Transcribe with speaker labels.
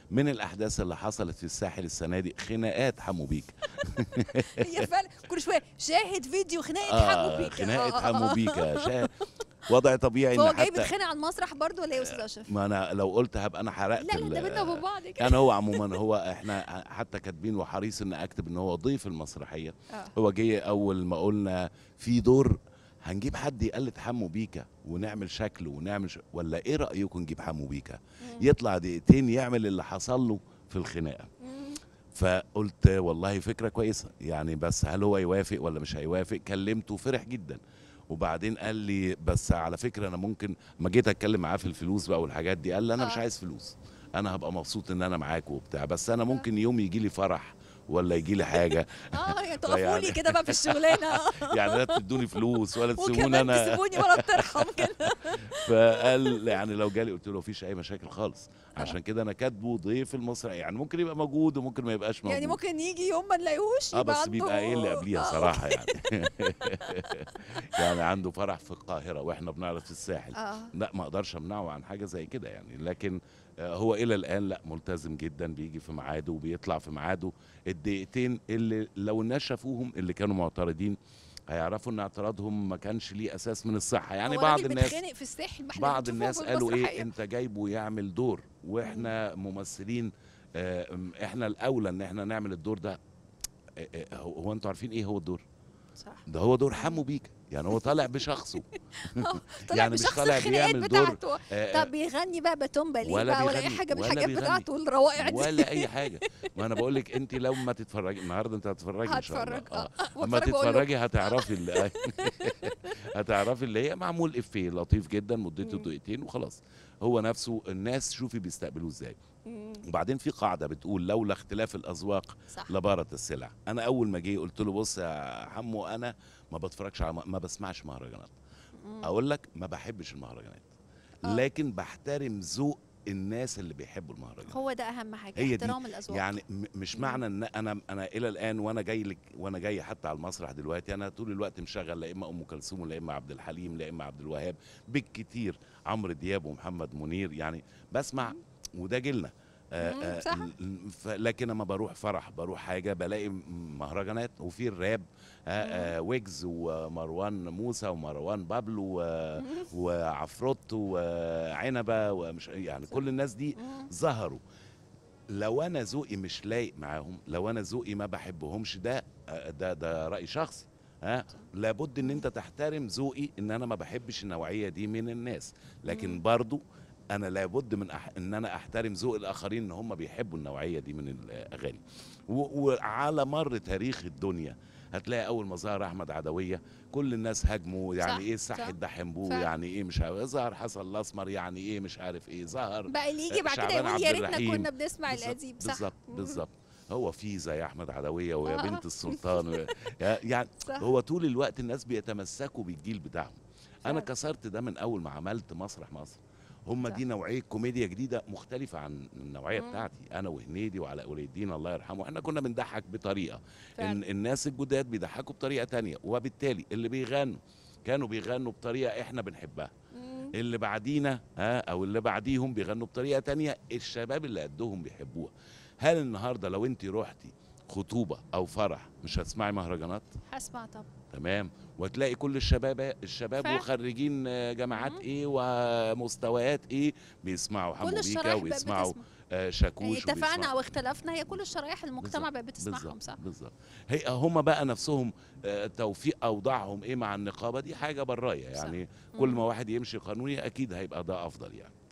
Speaker 1: من الاحداث اللي حصلت في الساحل السنه دي خناقات حمو بيك
Speaker 2: هي فعلا كل شويه شاهد فيديو خناقه
Speaker 1: اه
Speaker 2: حمو بيكا
Speaker 1: خناقه
Speaker 2: آه.
Speaker 1: حمو بيكا شا- وضع طبيعي
Speaker 2: فهو
Speaker 1: ان
Speaker 2: جاي
Speaker 1: حتى
Speaker 2: بيتخانق على المسرح برضه ولا ايه يا استاذ اشرف؟
Speaker 1: ما انا لو قلت هبقى انا حرقت
Speaker 2: لا لا ده
Speaker 1: ال-
Speaker 2: بينا وبين بعض كده
Speaker 1: يعني هو عموما هو احنا حتى كاتبين وحريص ان اكتب ان هو ضيف المسرحيه
Speaker 2: آه.
Speaker 1: هو جه اول ما قلنا في دور هنجيب حد يقلد حمو بيكا ونعمل شكل ونعمل ش... ولا ايه رايكم نجيب حمو بيكا يطلع دقيقتين يعمل اللي حصل له في الخناقه
Speaker 2: مم.
Speaker 1: فقلت والله فكره كويسه يعني بس هل هو يوافق ولا مش هيوافق كلمته فرح جدا وبعدين قال لي بس على فكره انا ممكن ما جيت اتكلم معاه في الفلوس بقى والحاجات دي قال لي انا مش
Speaker 2: آه.
Speaker 1: عايز فلوس انا هبقى مبسوط ان انا معاك وبتاع بس انا ممكن يوم يجي لي فرح ولا يجي لي حاجه
Speaker 2: اه يعني تقفوا لي
Speaker 1: فيعني-
Speaker 2: كده بقى في الشغلانه
Speaker 1: يعني لا تدوني فلوس ولا تسيبوني
Speaker 2: وكمان
Speaker 1: انا
Speaker 2: تسيبوني ولا ترحم كده
Speaker 1: فقال يعني لو جالي قلت له مفيش اي مشاكل خالص عشان كده انا كاتبه ضيف المسرح يعني ممكن يبقى موجود وممكن ما يبقاش موجود
Speaker 2: يعني ممكن يجي يوم ما نلاقيهوش
Speaker 1: اه
Speaker 2: يبقى
Speaker 1: بس
Speaker 2: عنده
Speaker 1: بيبقى ايه اللي قبليها
Speaker 2: آه،
Speaker 1: صراحه يعني يعني عنده فرح في القاهره واحنا بنعرض في الساحل
Speaker 2: اه
Speaker 1: لا ما اقدرش امنعه عن حاجه زي كده يعني لكن آه، هو الى الان لا ملتزم جدا بيجي في ميعاده وبيطلع في ميعاده الدقيقتين اللي لو الناس شافوهم اللي كانوا معترضين هيعرفوا ان اعتراضهم ما كانش ليه اساس من الصحه يعني
Speaker 2: هو
Speaker 1: بعض
Speaker 2: راجل
Speaker 1: الناس
Speaker 2: بيتخانق في الساحل ما احنا
Speaker 1: بعض
Speaker 2: بنشوفه
Speaker 1: الناس
Speaker 2: في
Speaker 1: قالوا ايه
Speaker 2: المسرحية.
Speaker 1: انت جايبه يعمل دور واحنا ممثلين آه، م- احنا الاولى ان احنا نعمل الدور ده آه، آه، هو هو انتوا عارفين ايه هو الدور
Speaker 2: صح
Speaker 1: ده هو دور حمو بيكا يعني هو طالع بشخصه
Speaker 2: طلع
Speaker 1: يعني مش
Speaker 2: بشخص
Speaker 1: طالع
Speaker 2: الخناقات
Speaker 1: بيعمل دور
Speaker 2: بتاعته
Speaker 1: آه،
Speaker 2: طب بيغني بقى باتومبا ليه
Speaker 1: ولا
Speaker 2: بقى ولا اي
Speaker 1: بيغني،
Speaker 2: حاجه من
Speaker 1: ولا
Speaker 2: الحاجات
Speaker 1: بيغني.
Speaker 2: بتاعته الروائع دي
Speaker 1: ولا اي حاجه ما انا بقول لك انت لو ما تتفرجي النهارده انت هتتفرجي ان شاء الله
Speaker 2: هتفرج اه
Speaker 1: اه اما
Speaker 2: واتفرج وأقول له.
Speaker 1: تتفرجي هتعرفي اللي هتعرفي اللي هي معمول افيه لطيف جدا مدته
Speaker 2: مم.
Speaker 1: دقيقتين وخلاص هو نفسه الناس شوفي بيستقبلوه ازاي
Speaker 2: مم،
Speaker 1: وبعدين في قاعده بتقول لولا اختلاف الاذواق
Speaker 2: صح
Speaker 1: لبارت السلع انا اول ما جه قلت له بص يا حمو انا ما بتفرجش على ما بسمعش مهرجانات
Speaker 2: مم.
Speaker 1: اقول لك ما بحبش المهرجانات
Speaker 2: آه.
Speaker 1: لكن بحترم ذوق الناس اللي بيحبوا المهرجانات
Speaker 2: هو ده اهم حاجه
Speaker 1: هي دي.
Speaker 2: احترام الاذواق
Speaker 1: يعني م- مش
Speaker 2: مم.
Speaker 1: معنى ان انا انا الى الان وانا جاي لك وانا جاي حتى على المسرح دلوقتي انا طول الوقت مشغل لا اما ام كلثوم لا اما عبد الحليم لا اما عبد الوهاب بالكتير عمرو دياب ومحمد منير يعني بسمع وده جيلنا آه،
Speaker 2: مم،
Speaker 1: آه،
Speaker 2: صح.
Speaker 1: ل- ف- لكن لما بروح فرح بروح حاجه بلاقي م- مهرجانات وفي الراب آه، آه، ويجز ومروان موسى ومروان بابلو و- وعفروت وعنبه ومش يعني كل الناس دي
Speaker 2: مم.
Speaker 1: ظهروا لو انا ذوقي مش لايق معاهم لو انا ذوقي ما بحبهمش ده آه، ده ده راي شخصي ها لابد ان انت تحترم ذوقي ان انا ما بحبش النوعيه دي من الناس لكن
Speaker 2: مم.
Speaker 1: برضو انا لابد من أح... ان انا احترم ذوق الاخرين ان هم بيحبوا النوعيه دي من الاغاني و... وعلى مر تاريخ الدنيا هتلاقي اول ما ظهر احمد عدويه كل الناس هاجموا يعني
Speaker 2: صح،
Speaker 1: ايه الصح
Speaker 2: صح.
Speaker 1: الدحم بوه
Speaker 2: فعلا.
Speaker 1: يعني ايه مش عارف ظهر حسن الاسمر يعني ايه مش عارف ايه ظهر
Speaker 2: بقى اللي يجي بعد كده
Speaker 1: شعبان
Speaker 2: يقول
Speaker 1: عبد
Speaker 2: يا ريتنا
Speaker 1: الرحيم.
Speaker 2: كنا بنسمع
Speaker 1: بالظبط-
Speaker 2: القديم صح
Speaker 1: بالظبط
Speaker 2: مم.
Speaker 1: بالظبط هو في زي احمد عدويه ويا
Speaker 2: آه.
Speaker 1: بنت السلطان و... يعني
Speaker 2: صح.
Speaker 1: هو طول الوقت الناس بيتمسكوا بالجيل بتاعهم انا
Speaker 2: فعلا.
Speaker 1: كسرت ده من اول ما عملت مسرح مصر هم
Speaker 2: صح.
Speaker 1: دي نوعيه كوميديا جديده مختلفه عن النوعيه
Speaker 2: مم.
Speaker 1: بتاعتي انا وهنيدي وعلاء ولي الدين الله يرحمه احنا كنا بنضحك بطريقه
Speaker 2: فعلا.
Speaker 1: إن الناس الجداد بيضحكوا بطريقه تانية وبالتالي اللي بيغنوا كانوا بيغنوا بطريقه احنا بنحبها
Speaker 2: مم.
Speaker 1: اللي بعدينا ها او اللي بعديهم بيغنوا بطريقه تانية الشباب اللي قدهم بيحبوها هل النهارده لو انت رحتي خطوبه او فرح مش هتسمعي مهرجانات
Speaker 2: هسمع طب
Speaker 1: تمام وتلاقي كل الشباب الشباب
Speaker 2: فعلا.
Speaker 1: وخريجين آه، جامعات
Speaker 2: مم.
Speaker 1: ايه ومستويات ايه بيسمعوا حمو
Speaker 2: كل
Speaker 1: بيكا
Speaker 2: الشرايح بقت
Speaker 1: وبيسمعوا
Speaker 2: بتسمع
Speaker 1: آه،
Speaker 2: يعني
Speaker 1: شاكوش
Speaker 2: اتفقنا
Speaker 1: وبيسمعوا-
Speaker 2: او اختلفنا هي كل الشرايح المجتمع
Speaker 1: بالظبط،
Speaker 2: بقت بتسمعهم
Speaker 1: بالظبط
Speaker 2: صح
Speaker 1: بالظبط هي هم بقى نفسهم آه، توفيق اوضاعهم ايه مع النقابه دي حاجه برايه
Speaker 2: صح.
Speaker 1: يعني كل
Speaker 2: مم.
Speaker 1: ما واحد يمشي قانوني اكيد هيبقى ده افضل يعني